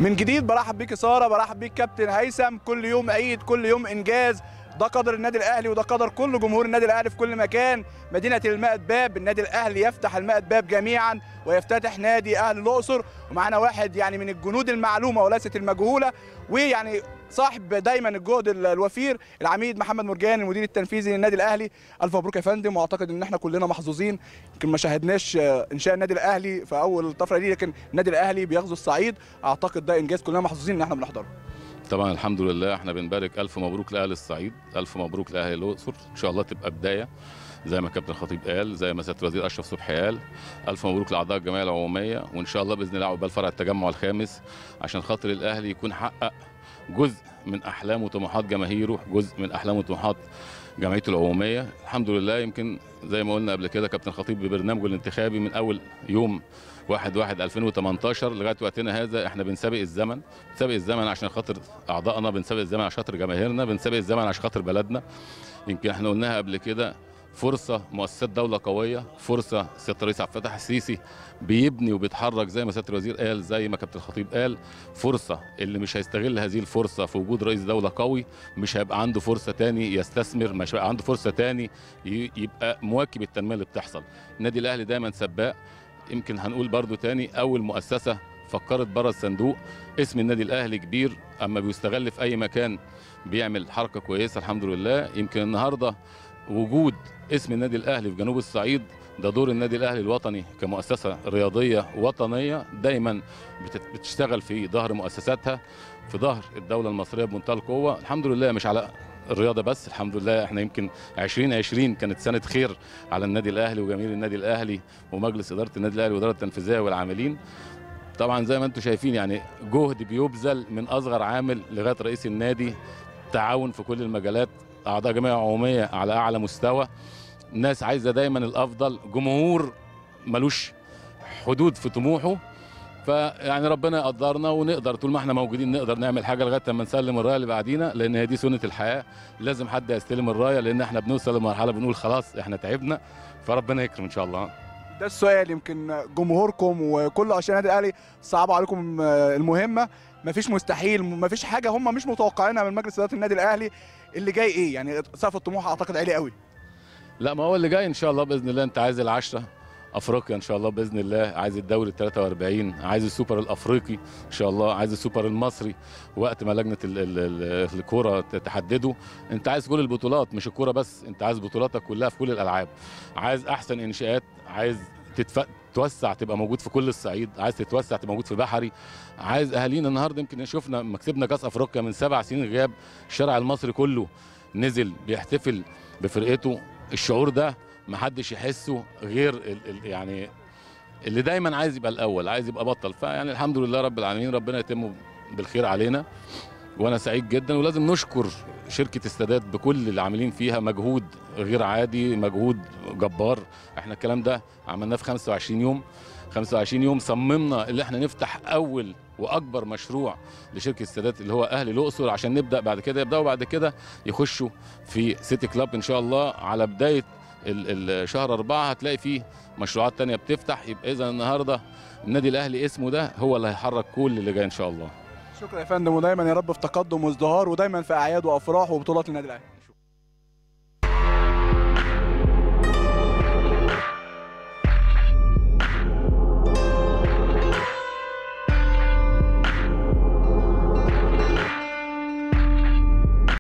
من جديد برحب بيك يا ساره برحب بيك كابتن هيثم كل يوم عيد كل يوم انجاز ده قدر النادي الاهلي وده قدر كل جمهور النادي الاهلي في كل مكان مدينه الماء باب النادي الاهلي يفتح الماء باب جميعا ويفتتح نادي اهل الاقصر ومعانا واحد يعني من الجنود المعلومه وليست المجهوله ويعني صاحب دايما الجهد ال- الوفير العميد محمد مرجان المدير التنفيذي للنادي الاهلي الف مبروك يا فندم واعتقد ان احنا كلنا محظوظين يمكن ما شاهدناش آه، انشاء النادي الاهلي في اول الطفره دي لكن النادي الاهلي بيغزو الصعيد اعتقد ده انجاز كلنا محظوظين ان احنا بنحضره طبعا الحمد لله احنا بنبارك الف مبروك لاهل الصعيد الف مبروك لاهل الاقصر ان شاء الله تبقى بدايه زي ما كابتن خطيب قال زي ما سياده الوزير اشرف صبحي قال الف مبروك لاعضاء الجمعيه العموميه وان شاء الله باذن الله عقبال فرع التجمع الخامس عشان خاطر الاهلي يكون حقق جزء من احلام وطموحات جماهيره جزء من احلام وطموحات جمعيته العموميه الحمد لله يمكن زي ما قلنا قبل كده كابتن خطيب ببرنامجه الانتخابي من اول يوم 1 1 2018 لغايه وقتنا هذا احنا بنسابق الزمن بنسابق الزمن عشان خاطر اعضائنا بنسابق الزمن عشان خاطر جماهيرنا بنسابق الزمن عشان خاطر بلدنا يمكن احنا قلناها قبل كده فرصه مؤسسات دوله قويه فرصه سياده الرئيس عبد الفتاح السيسي بيبني وبيتحرك زي ما سياده الوزير قال زي ما كابتن الخطيب قال فرصه اللي مش هيستغل هذه الفرصه في وجود رئيس دوله قوي مش هيبقى عنده فرصه تاني يستثمر مش هيبقى عنده فرصه تاني ي- يبقى مواكب التنميه اللي بتحصل النادي الاهلي دايما سباق يمكن هنقول برضو تاني اول مؤسسه فكرت بره الصندوق اسم النادي الاهلي كبير اما بيستغل في اي مكان بيعمل حركه كويسه الحمد لله يمكن النهارده وجود اسم النادي الاهلي في جنوب الصعيد ده دور النادي الاهلي الوطني كمؤسسه رياضيه وطنيه دايما بتت- بتشتغل في ظهر مؤسساتها في ظهر الدوله المصريه بمنتهى القوه الحمد لله مش على الرياضه بس الحمد لله احنا يمكن 2020 كانت سنه خير على النادي الاهلي وجماهير النادي الاهلي ومجلس اداره النادي الاهلي والاداره التنفيذيه والعاملين طبعا زي ما انتم شايفين يعني جهد بيبذل من اصغر عامل لغايه رئيس النادي تعاون في كل المجالات اعضاء جمعيه عموميه على اعلى مستوى ناس عايزه دايما الافضل جمهور ملوش حدود في طموحه فيعني ربنا يقدرنا ونقدر طول ما احنا موجودين نقدر نعمل حاجه لغايه لما نسلم الرايه اللي بعدينا لان هي دي سنه الحياه لازم حد يستلم الرايه لان احنا بنوصل لمرحله بنقول خلاص احنا تعبنا فربنا يكرم ان شاء الله ده السؤال يمكن جمهوركم وكل عشان النادي الاهلي صعبوا عليكم آه، المهمه مفيش مستحيل مفيش حاجه هم مش متوقعينها من مجلس اداره النادي الاهلي اللي جاي ايه يعني سقف الطموح اعتقد عالي قوي لا ما هو اللي جاي ان شاء الله باذن الله انت عايز العشره افريقيا ان شاء الله باذن الله عايز الدوري ال 43 عايز السوبر الافريقي ان شاء الله عايز السوبر المصري وقت ما لجنه ال- ال- ال- الكوره تحدده انت عايز كل البطولات مش الكوره بس انت عايز بطولاتك كلها في كل الالعاب عايز احسن انشاءات عايز تتف... توسع تبقى موجود في كل الصعيد عايز تتوسع تبقى موجود في بحري عايز اهالينا النهارده يمكن شفنا لما كسبنا كاس افريقيا من سبع سنين غياب الشارع المصري كله نزل بيحتفل بفرقته الشعور ده محدش يحسه غير ال ال يعني اللي دايما عايز يبقى الاول عايز يبقى بطل فيعني الحمد لله رب العالمين ربنا يتم بالخير علينا وانا سعيد جدا ولازم نشكر شركه السادات بكل اللي عاملين فيها مجهود غير عادي مجهود جبار احنا الكلام ده عملناه في 25 يوم 25 يوم صممنا اللي احنا نفتح اول واكبر مشروع لشركه السادات اللي هو اهل الاقصر عشان نبدا بعد كده يبداوا بعد كده يخشوا في سيتي كلاب ان شاء الله على بدايه ال- ال- شهر أربعة هتلاقي فيه مشروعات تانية بتفتح يبقى إذا النهاردة النادي الأهلي اسمه ده هو اللي هيحرك كل اللي جاي إن شاء الله شكرا يا فندم ودايما يا رب في تقدم وازدهار ودايما في اعياد وافراح وبطولات النادي الاهلي